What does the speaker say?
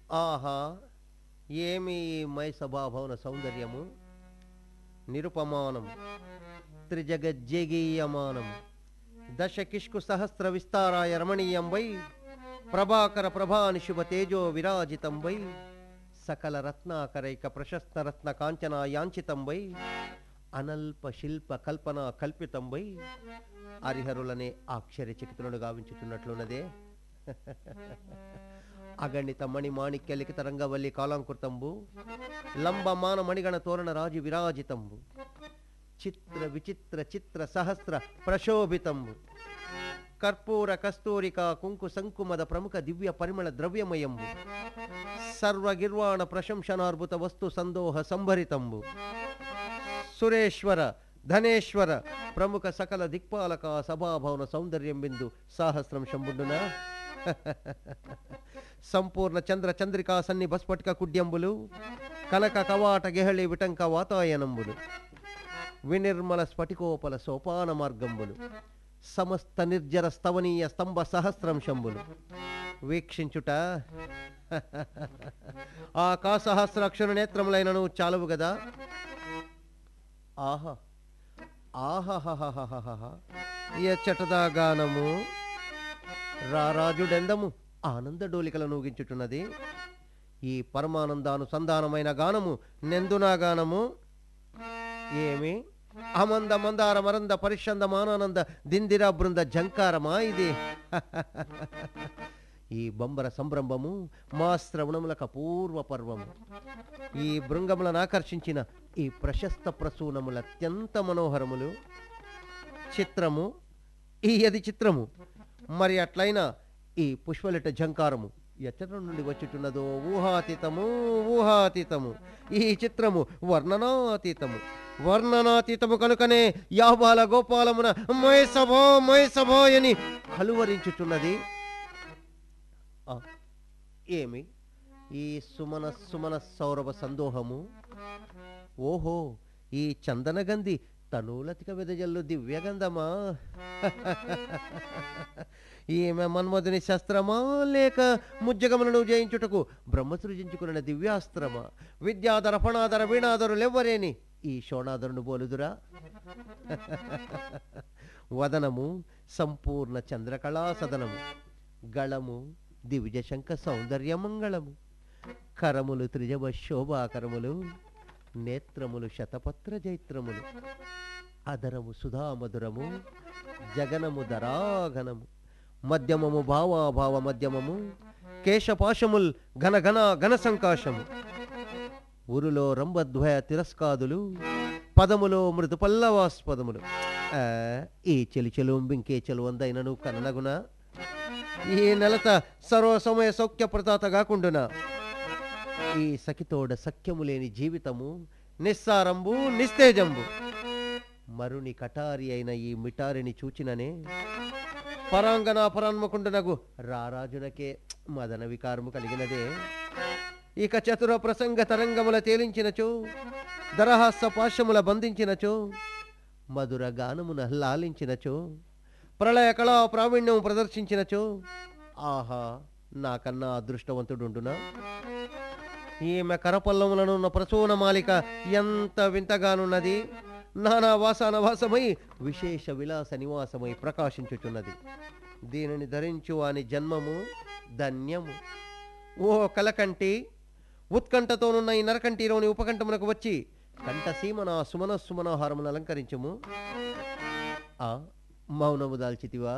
ఆహా ఏమి ఈ మై సభాభవన సౌందర్యము నిరుపమానం త్రిజగజ్జేగీయమానం దశ కిష్కు సహస్ర విస్తారాయ రమణీయం వై ప్రభాకర ప్రభాని శుభ తేజో విరాజితం వై సకల రత్నాకరైక ప్రశస్త రత్న కాంచన యాంచితం వై అనల్ప శిల్ప కల్పన కల్పితం వై హరిహరులనే ఆశ్చర్యచకితులను గావించుతున్నట్లున్నదే అగణిత మణి మాణిక్య లిఖిత రంగవల్లి కాలాంకృతంబు లంబమాన మణిగణ తోరణ రాజు విరాజితంబు చిత్ర విచిత్ర చిత్ర సహస్ర ప్రశోభితంబు కర్పూర కస్తూరిక కుంకు సంకుమద ప్రముఖ దివ్య పరిమళ ద్రవ్యమయంబు సర్వగిర్వాణ ప్రశంసనార్భుత వస్తు సందోహ సంభరితంబు సురేశ్వర ధనేశ్వర ప్రముఖ సకల దిక్పాలక సభాభవన సౌందర్యం బిందు సాహస్రం శంభుండునా సంపూర్ణ చంద్ర చంద్రికా సన్ని బస్ఫటిక కుడ్యంబులు కనక కవాట గెహళి విటంక వాతాయనంబులు వినిర్మల స్ఫటికోపల సోపాన మార్గంబులు సమస్త నిర్జర స్తవనీయ స్తంభ సహస్రంశంబులు వీక్షించుట ఆ కాసహస్రాక్షర నేత్రములైనను చాలవు గదా ఆహా ఆహాహాహాహాహా ఎచ్చటదా గానము రారాజుడెందము ఆనంద డోలికల నూగించుచున్నది ఈ పరమానందానుసంధానమైన గానము నెందునా గానము ఏమి అమంద మందార మరంద పరిషంద మానానంద దిందిరా బృంద జంకారమా ఇది ఈ బొంబర సంభ్రంభము మా శ్రవణములకు అపూర్వ పర్వము ఈ బృంగములను ఆకర్షించిన ఈ ప్రశస్త ప్రసూనములు అత్యంత మనోహరములు చిత్రము ఈ అది చిత్రము మరి అట్లయినా ఈ పుష్పలిట జంకారము ఎచ్చట నుండి వచ్చుతున్నదో ఊహాతీతము ఊహాతీతము ఈ చిత్రము వర్ణనాతీతము వర్ణనాతీతము కనుకనే యాబాల గోపాలమున మయసభో మయసభో అని కలువరించుచున్నది ఆ, ఏమి ఈ సుమన సుమన సౌరభ సందోహము ఓహో ఈ చందనగంధి తనూలతిక వెదజల్లు దివ్యగంధమా ఈమె మన్మధుని శస్త్రమా లేక ముజ్జగములను జయించుటకు బ్రహ్మ సృజించుకున్న దివ్యాస్త్రమా విద్యాధర ఫణాధర వీణాధరులెవ్వరేని ఈ శోణాధరును బోలుదురా వదనము సంపూర్ణ చంద్రకళా సదనము గళము దివిజ శంఖ సౌందర్య మంగళము కరములు త్రిజవ శోభాకరములు నేత్రములు శతపత్ర జైత్రములు అదరము సుధామధురము జగనము దరాఘనము మధ్యమము భావాభావ మధ్యమము కేశపాశముల్ ఘన ఘన ఘన సంకాశము ఉరులో రంభద్వయ తిరస్కాదులు పదములో మృదు పల్లవాస్పదములు ఆ, ఈ చెలి చెలుంబింకే చెలువందైనను కననగున ఈ నెలత సర్వసమయ సౌఖ్య ప్రతాత కాకుండునా ఈ సఖితోడ సఖ్యము లేని జీవితము నిస్సారంబు నిస్తేజంబు మరుని కటారి అయిన ఈ మిటారిని చూచిననే పరాంగన పరాన్మకుండునగు రారాజునకే మదన వికారము కలిగినదే ఇక చతుర ప్రసంగ తరంగముల తేలించినచో దరహాస పాశముల బంధించినచో మధుర గానమున లాలించినచో ప్రళయ కళా ప్రావీణ్యం ప్రదర్శించినచో ఆహా నాకన్నా అదృష్టవంతుడుండునా ఈమె కరపల్లములనున్న ప్రసూన మాలిక ఎంత వింతగానున్నది నానా వాసాన వాసమై విశేష విలాస నివాసమై ప్రకాశించుచున్నది దీనిని ధరించు అని జన్మము ధన్యము ఓ కలకంటి ఉత్కంఠతోనున్న ఈ నరకంటిలోని ఉపకంఠమునకు వచ్చి కంఠసీమ నా సుమన సుమనోహారమును అలంకరించుము ఆ మౌనము దాల్చితివా